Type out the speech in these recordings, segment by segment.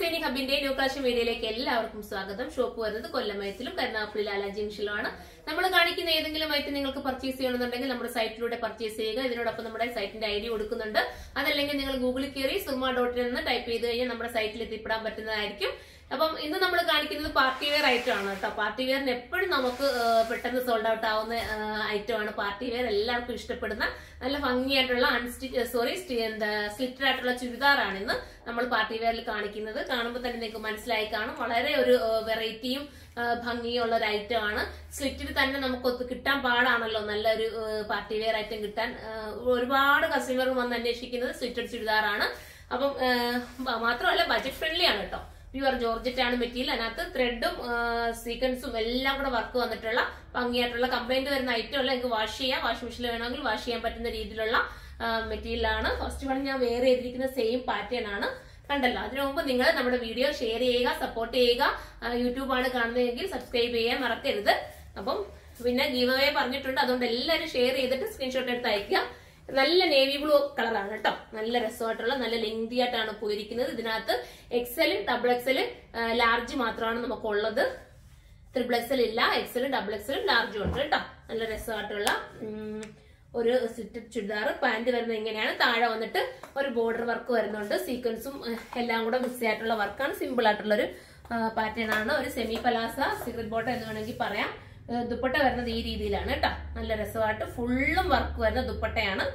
designing ഹബിന്റെ new collection വീഡിയോയിലേക്ക് എല്ലാവർക്കും സ്വാഗതം ഷോപ്പ് വരുന്നത് കൊല്ലമയത്തിലും കരുനാപ്പള്ളി ലാല ജംഗ്ഷനിലുമാണ് നമ്മൾ കാണിക്കുന്ന ഏതെങ്കിലും ഐറ്റം നിങ്ങൾക്ക് പർച്ചേസ് ചെയ്യണമെന്നുണ്ടെങ്കിൽ നമ്മുടെ സൈറ്റിലൂടെ പർച്ചേസ് ചെയ്യുക ഇതിനോടൊപ്പം നമ്മുടെ സൈറ്റിന്റെ ഐ ഡി കൊടുക്കുന്നുണ്ട് അതല്ലെങ്കിൽ നിങ്ങൾ ഗൂഗിളിൽ കയറി സുമ ഡോട്ട് എന്ന് ടൈപ്പ് ചെയ്ത് കഴിഞ്ഞാൽ നമ്മുടെ സൈറ്റിൽ എത്തിപ്പെടാൻ പറ്റുന്നതായിരിക്കും അപ്പം ഇന്ന് നമ്മൾ കാണിക്കുന്നത് പാർട്ടി വെയർ ഐറ്റം ആണ് കേട്ടോ പാർട്ടി വെയറിന് എപ്പോഴും നമുക്ക് ആ, പെട്ടെന്ന് സോൾഡ് ഔട്ട് ആവുന്ന ഐറ്റം ആണ് പാർട്ടി വെയർ എല്ലാവർക്കും ഇഷ്ടപ്പെടുന്ന നല്ല ഭംഗിയായിട്ടുള്ള അൺസ്റ്റിച്ച് സോറി എന്താ സ്ലിറ്റഡ് ആയിട്ടുള്ള ചുരിദാറാണ് ഇന്ന് നമ്മൾ പാർട്ടി വെയറിൽ കാണിക്കുന്നത് കാണുമ്പോൾ തന്നെ നിങ്ങൾക്ക് മനസ്സിലായി കാണും വളരെ ഒരു വെറൈറ്റിയും ഭംഗിയും ഉള്ള ഒരു ഐറ്റം ആണ് സ്ലിറ്റിൽ തന്നെ നമുക്ക് ഒത്ത് കിട്ടാൻ പാടാണല്ലോ നല്ലൊരു പാർട്ടി വെയർ ഐറ്റം കിട്ടാൻ ആ, ഒരുപാട് കസ്റ്റമർ വന്ന് അന്വേഷിക്കുന്നത് സ്ലിറ്റഡ് ചുരിദാറാണ് അപ്പം ആ, മാത്രമല്ല ബജറ്റ് ഫ്രണ്ട്ലി ആണ് കേട്ടോ പ്യുവർ ജോർജറ്റ് ആണ് മെറ്റീരിയൽ അതിനകത്ത് ത്രെഡും സീക്വൻസും എല്ലാം കൂടെ വർക്ക് വന്നിട്ടുള്ള ഭംഗിയായിട്ടുള്ള കംപ്ലൈന്റ് വരുന്ന ഐറ്റം അല്ല നിങ്ങൾക്ക് വാഷ് ചെയ്യാം വാഷിംഗ് മെഷീനിൽ വേണമെങ്കിൽ വാഷ് ചെയ്യാൻ പറ്റുന്ന രീതിയിലുള്ള മെറ്റീരിയൽ ആണ് ഫസ്റ്റ് വൺ ഞാൻ വേറെ ചെയ്തിരിക്കുന്ന സെയിം പാറ്റേൺ ആണ് കണ്ടല്ലോ അതിനു മുമ്പ് നിങ്ങൾ നമ്മുടെ വീഡിയോ ഷെയർ ചെയ്യുക സപ്പോർട്ട് ചെയ്യുക യൂട്യൂബ് ആണ് കാണുന്നതെങ്കിൽ സബ്സ്ക്രൈബ് ചെയ്യാൻ മറക്കരുത് അപ്പം പിന്നെ ഗീവ് അവേ പറഞ്ഞിട്ടുണ്ട് അതുകൊണ്ട് എല്ലാവരും ഷെയർ ചെയ്തിട്ട് സ്ക്രീൻഷോട്ട് എടുത്ത് അയക്കുക നല്ല നേവി ബ്ലൂ കളറാണ് കേട്ടോ നല്ല രസമായിട്ടുള്ള നല്ല ലെങ്തി ആയിട്ടാണ് പോയിരിക്കുന്നത് ഇതിനകത്ത് എക്സലും ഡബിൾ എക്സലും ലാർജ് മാത്രമാണ് നമുക്കുള്ളത് ത്രിബിൾ എക്സൽ ഇല്ല എക്സലും ഡബിൾ എക്സലും ലാർജും ഉണ്ട് കേട്ടോ നല്ല രസമായിട്ടുള്ള ഉം, ഒരു സ്ലിറ്റഡ് ചുരിദാർ പാന്റ് വരുന്നത് ഇങ്ങനെയാണ് താഴെ വന്നിട്ട് ഒരു ബോർഡർ വർക്ക് വരുന്നുണ്ട് സീക്വൻസും ഏഹ്, എല്ലാം കൂടെ മിക്സ് ആയിട്ടുള്ള വർക്കാണ് സിമ്പിൾ ആയിട്ടുള്ള ഒരു പാറ്റേൺ ആണ് ഒരു സെമി പലാസ സീക്രട്ട് ബോട്ട എന്ന് വേണമെങ്കിൽ പറയാം ഏഹ്, ദുപ്പട്ട വരുന്നത് ഈ രീതിയിലാണ് കേട്ടോ നല്ല രസമായിട്ട് ഫുള്ളും വർക്ക് വരുന്ന ദുപ്പട്ടയാണ്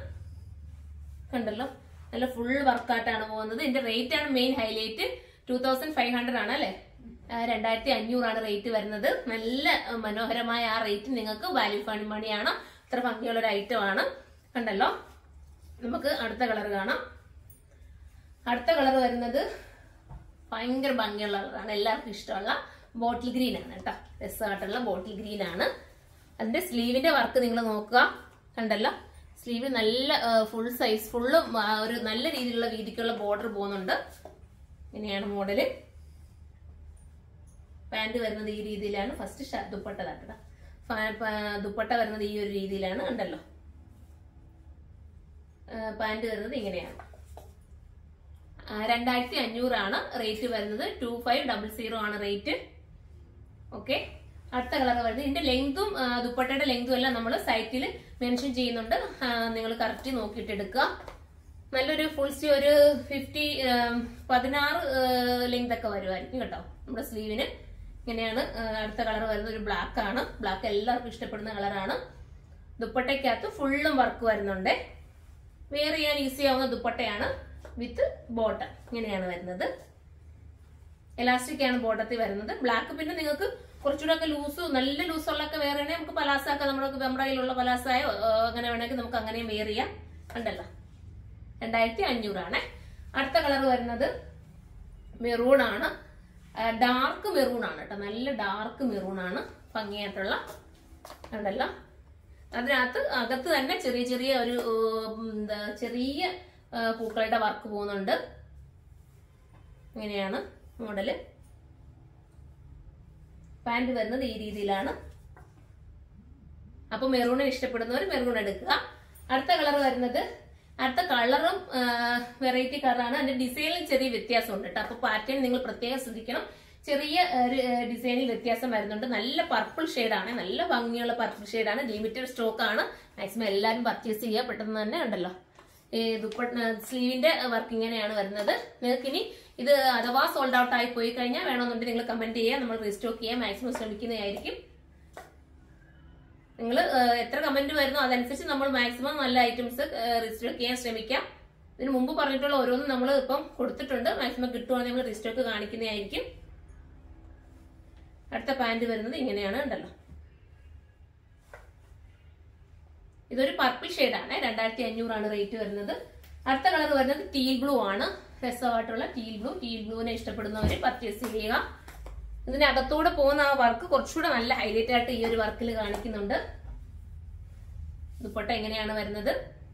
കണ്ടല്ലോ നല്ല ഫുൾ വർക്കായിട്ടാണ് പോകുന്നത് ഇതിന്റെ റേറ്റ് ആണ് main highlight two thousand five hundred ആണ് അല്ലെ രണ്ടായിരത്തി അഞ്ഞൂറാണ് റേറ്റ് വരുന്നത് നല്ല ആ, മനോഹരമായ ആ റേറ്റ് നിങ്ങൾക്ക് വാല്യൂ ഫണ്ട് മണിയാണ് അത്ര ഭംഗിയുള്ള ഒരു ഐറ്റം ആണ് കണ്ടല്ലോ നമുക്ക് അടുത്ത കളർ കാണാം അടുത്ത കളർ വരുന്നത് ഭയങ്കര ഭംഗിയുള്ള കളറാണ് എല്ലാവർക്കും ഇഷ്ടമുള്ള ബോട്ടിൽ ഗ്രീൻ ആണ് കേട്ടോ രസമായിട്ടുള്ള ബോട്ടിൽ ഗ്രീൻ ആണ് അതിന്റെ സ്ലീവിന്റെ വർക്ക് നിങ്ങൾ നോക്കുക കണ്ടല്ലോ സ്ലീവ് നല്ല ഫുൾ സൈസ് ഫുള്ളും ഒരു നല്ല രീതിയിലുള്ള വീതിക്കുള്ള ബോർഡർ പോകുന്നുണ്ട് ഇങ്ങനെയാണ് മോഡല് പാന്റ് വരുന്നത് ഈ രീതിയിലാണ് ഫസ്റ്റ് ദുപ്പട്ട തട്ടട ദുപ്പട്ട വരുന്നത് ഈ ഒരു രീതിയിലാണ് കണ്ടല്ലോ പാന്റ് വരുന്നത് ഇങ്ങനെയാണ് ആ, രണ്ടായിരത്തി അഞ്ഞൂറാണ് റേറ്റ് വരുന്നത് ടു ഫൈവ് ഡബിൾ സീറോ ആണ് റേറ്റ് ഓക്കെ അടുത്ത കളർ വരുന്നത് ഇതിന്റെ ലെങ്തും ദുപ്പട്ടയുടെ ലെങ്തും എല്ലാം നമ്മൾ സൈറ്റിൽ മെൻഷൻ ചെയ്യുന്നുണ്ട് നിങ്ങൾ കറക്റ്റ് നോക്കിയിട്ട് എടുക്കുക നല്ലൊരു ഫുൾ സ്ലീവ് ഒരു ഫിഫ്റ്റി പതിനാറ് ലെങ്ത് ഒക്കെ വരുമായിരിക്കും കേട്ടോ നമ്മുടെ സ്ലീവിന് ഇങ്ങനെയാണ് ആ, അടുത്ത കളർ വരുന്നത് ഒരു ബ്ലാക്ക് ആണ് ബ്ലാക്ക് എല്ലാവർക്കും ഇഷ്ടപ്പെടുന്ന കളറാണ് ദുപ്പട്ടയ്ക്കകത്ത് ഫുള്ളും വർക്ക് വരുന്നുണ്ട് വെയർ ചെയ്യാൻ ഈസി ആവുന്ന ദുപ്പട്ടയാണ് വിത്ത് ബോട്ടം ഇങ്ങനെയാണ് വരുന്നത് എലാസ്റ്റിക് ആണ് ബോട്ടത്തിൽ വരുന്നത് ബ്ലാക്ക് പിന്നെ നിങ്ങൾക്ക് കുറച്ചുകൂടെ ഒക്കെ ലൂസ് നല്ല ലൂസുള്ളൊക്കെ വേറെ വേണമെങ്കിൽ നമുക്ക് പലാസ ഒക്കെ നമ്മുടെ നമ്മുടെ കയ്യിലുള്ള പലാസായോ ആ, അങ്ങനെ വേണമെങ്കിൽ നമുക്ക് അങ്ങനെയും വെയർ ചെയ്യാം കണ്ടല്ലോ രണ്ടായിരത്തി അഞ്ഞൂറാണ് അടുത്ത കളർ വരുന്നത് മെറൂൺ ആണ് ഡാർക്ക് മെറൂൺ ആണ് കേട്ടോ നല്ല ഡാർക്ക് മെറൂൺ ആണ് ഭംഗിയായിട്ടുള്ള കണ്ടല്ലോ അതിനകത്ത് അകത്ത് തന്നെ ചെറിയ ചെറിയ ഒരു ഉം, എന്താ ചെറിയ ആ, പൂക്കളുടെ വർക്ക് പോകുന്നുണ്ട് ഇങ്ങനെയാണ് മോഡല് പാന്റ് വരുന്നത് ഈ രീതിയിലാണ് അപ്പൊ മെറൂണിന് ഇഷ്ടപ്പെടുന്നവർ മെറൂൺ എടുക്കുക അടുത്ത കളർ വരുന്നത് അടുത്ത കളറും വെറൈറ്റി കളറാണ് അതിന്റെ ഡിസൈനിൽ ചെറിയ വ്യത്യാസമുണ്ട് കേട്ടോ അപ്പൊ പാറ്റേൺ നിങ്ങൾ പ്രത്യേകം ശ്രദ്ധിക്കണം ചെറിയ ഒരു ഡിസൈനിൽ വ്യത്യാസം വരുന്നുണ്ട് നല്ല പർപ്പിൾ ആണ് നല്ല ഭംഗിയുള്ള പർപ്പിൾ ആണ് ലിമിറ്റഡ് സ്റ്റോക്ക് ആണ് മാക്സിമം എല്ലാവരും പർച്ചേസ് ചെയ്യുക പെട്ടെന്ന് തന്നെ ഉണ്ടല്ലോ ഈ ദുപ്പട്ട സ്ലീവിന്റെ വർക്ക് ഇങ്ങനെയാണ് വരുന്നത് നിങ്ങൾക്ക് ഇനി ഇത് അഥവാ സോൾഡ് ഔട്ട് ആയി പോയി കഴിഞ്ഞാൽ വേണമെന്നുണ്ടെങ്കിൽ നിങ്ങൾ കമന്റ് ചെയ്യുക നമ്മൾ റീസ്റ്റോക്ക് ചെയ്യാൻ മാക്സിമം ശ്രമിക്കുന്നതായിരിക്കും നിങ്ങൾ എത്ര കമന്റ് വരുന്നോ അതനുസരിച്ച് നമ്മൾ മാക്സിമം നല്ല ഐറ്റംസ് റീസ്റ്റോക്ക് ചെയ്യാൻ ശ്രമിക്കാം ഇതിന് മുമ്പ് പറഞ്ഞിട്ടുള്ള ഓരോന്നും നമ്മൾ ഇപ്പം കൊടുത്തിട്ടുണ്ട് മാക്സിമം കിട്ടുവാണെങ്കിൽ നമ്മൾ റീസ്റ്റോക്ക് കാണിക്കുന്നതായിരിക്കും അടുത്ത പാന്റ് വരുന്നത് ഇങ്ങനെയാണ് ഉണ്ടല്ലോ ഇതൊരു പർപ്പിൾ ആണ് രണ്ടായിരത്തി അഞ്ഞൂറാണ് റേറ്റ് വരുന്നത് അടുത്ത കളർ വരുന്നത് ടീൽ ബ്ലൂ ആണ് രസമായിട്ടുള്ള ടീൽ ബ്ലൂ ടീൽ ബ്ലൂവിനെ ഇഷ്ടപ്പെടുന്നവർ പർച്ചേസ് ചെയ്യുക ഇതിനകത്തൂടെ പോകുന്ന ആ വർക്ക് കുറച്ചുകൂടെ നല്ല ഹൈലൈറ്റ് ആയിട്ട് ഈ ഒരു വർക്കിൽ കാണിക്കുന്നുണ്ട് ദുപ്പട്ട എങ്ങനെയാണ് വരുന്നത്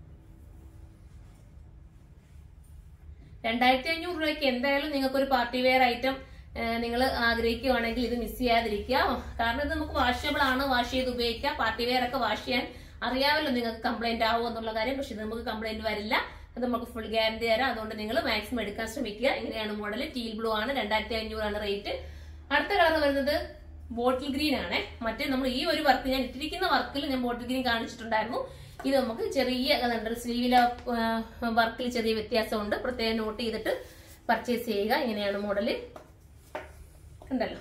രണ്ടായിരത്തി അഞ്ഞൂറ് രൂപയ്ക്ക് എന്തായാലും നിങ്ങൾക്ക് ഒരു പാർട്ടി വെയർ ഐറ്റം നിങ്ങൾ ആഗ്രഹിക്കുകയാണെങ്കിൽ ഇത് മിസ് ചെയ്യാതിരിക്കുക കാരണം ഇത് നമുക്ക് വാഷബിൾ ആണ് വാഷ് ചെയ്ത് ഉപയോഗിക്കാം പാർട്ടി വെയർ ഒക്കെ വാഷ് ചെയ്യാൻ അറിയാമല്ലോ നിങ്ങൾക്ക് കംപ്ലൈന്റ് ആവുമോ എന്നുള്ള കാര്യം പക്ഷെ ഇത് നമുക്ക് കംപ്ലൈന്റ് വരില്ല അത് നമുക്ക് ഫുൾ ഗ്യാരണ്ടി തരാം അതുകൊണ്ട് നിങ്ങൾ മാക്സിമം എടുക്കാൻ ശ്രമിക്കുക ഇങ്ങനെയാണ് മോഡൽ ടീൽ ബ്ലൂ ആണ് രണ്ടായിരത്തി അഞ്ഞൂറാണ് റേറ്റ് അടുത്ത കളർ വരുന്നത് ബോട്ടിൽ ഗ്രീൻ ആണ് മറ്റേ നമ്മൾ ഈ ഒരു വർക്ക് ഞാൻ ഇട്ടിരിക്കുന്ന വർക്കിൽ ഞാൻ ബോട്ടിൽ ഗ്രീൻ കാണിച്ചിട്ടുണ്ടായിരുന്നു ഇത് നമുക്ക് ചെറിയ സ്ലീവിലെ വർക്കിൽ ചെറിയ വ്യത്യാസമുണ്ട് പ്രത്യേകം നോട്ട് ചെയ്തിട്ട് പർച്ചേസ് ചെയ്യുക ഇങ്ങനെയാണ് മോഡല് ഉണ്ടല്ലോ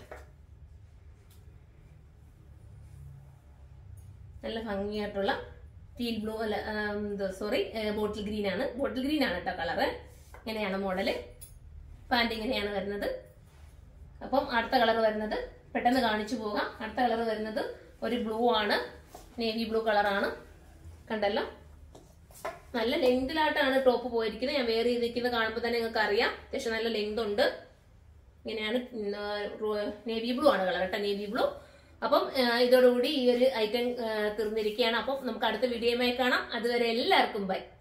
നല്ല ഭംഗിയായിട്ടുള്ള ടീൽ ബ്ലൂ അല്ല സോറി ബോട്ടിൽ ഗ്രീൻ ആണ് ബോട്ടിൽ ഗ്രീൻ ആണ് കേട്ടോ കളറ് ഇങ്ങനെയാണ് മോഡല് പാൻറ് ഇങ്ങനെയാണ് വരുന്നത് അപ്പം അടുത്ത കളർ വരുന്നത് പെട്ടെന്ന് കാണിച്ചു പോകാം അടുത്ത കളർ വരുന്നത് ഒരു ബ്ലൂ ആണ് നേവി ബ്ലൂ കളറാണ് കണ്ടല്ലോ നല്ല ലെങ്തിലായിട്ടാണ് ടോപ്പ് പോയിരിക്കുന്നത് ഞാൻ വേറെ ചെയ്തിരിക്കുന്നത് കാണുമ്പോൾ തന്നെ നിങ്ങൾക്ക് അറിയാം അത്യാവശ്യം നല്ല ലെങ്ത് ഉണ്ട് ഇങ്ങനെയാണ് നേവി ബ്ലൂ ആണ് കളർ കേട്ടോ നേവി ബ്ലൂ അപ്പം ആ, ഇതോടുകൂടി ഈ ഒരു ഐറ്റം തീർന്നിരിക്കുകയാണ് അപ്പം നമുക്ക് അടുത്ത വീഡിയോയുമായി കാണാം അതുവരെ എല്ലാവർക്കും ബൈ